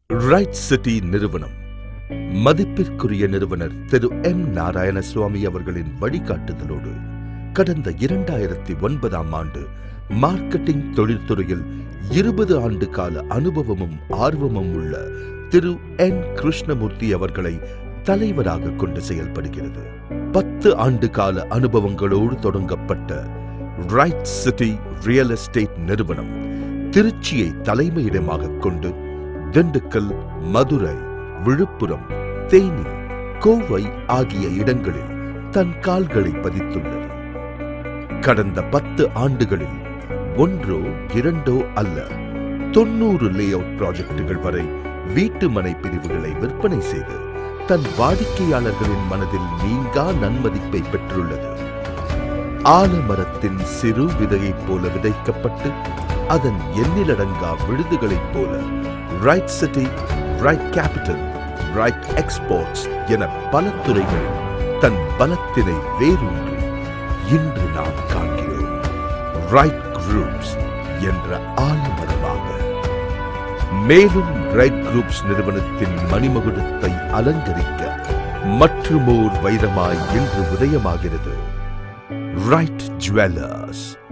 right city நிறுவனம் மதிப்பிற்குரிய நிறுவனர் திரு எம் நாராயணசுவாமி அவர்களின் வழிகாட்டுதலோடு கடந்த இரண்டாயிரத்தி ஒன்பதாம் ஆண்டு மார்க்கெட்டிங் தொழில்துறையில் இருபது ஆண்டு கால அனுபவமும் ஆர்வமும் உள்ள திரு என் கிருஷ்ணமூர்த்தி அவர்களை தலைவராக கொண்டு செயல்படுகிறது பத்து ஆண்டு கால அனுபவங்களோடு தொடங்கப்பட்ட ரைட் சிட்டி ரியல் எஸ்டேட் நிறுவனம் திருச்சியை தலைமையிடமாக கொண்டு திண்டுக்கல் மதுரை விழுப்புரம் தேனி கோவை ஆகிய இடங்களில் தன் கால்களை பதித்துள்ளது கடந்த பத்து ஆண்டுகளில் ஒன்றோ இரண்டோ அல்ல தொண்ணூறு லே அவுட் ப்ராஜெக்டுகள் வரை வீட்டு மனை பிரிவுகளை விற்பனை செய்து தன் வாடிக்கையாளர்களின் மனதில் நீங்கா நன்மதிப்பை பெற்றுள்ளது ஆலமரத்தின் சிறு விதையைப் போல விதைக்கப்பட்டு அதன் எண்ணிலடங்கா விழுதுகளைப் போல right city right capital right exports என பல துறைகளில் தன் பலத்தினை வேரூன்றி இன்று நாம் காண்கிறோம் ரைட் குரூப்ஸ் என்ற ஆலமரமாக மேலும் ரைட் குரூப்ஸ் நிறுவனத்தின் மணிமகுடத்தை அலங்கரிக்க மற்றுமோர் வைரமாய் இன்று உதயமாகிறது ரைட் ஜுவல்லர்ஸ்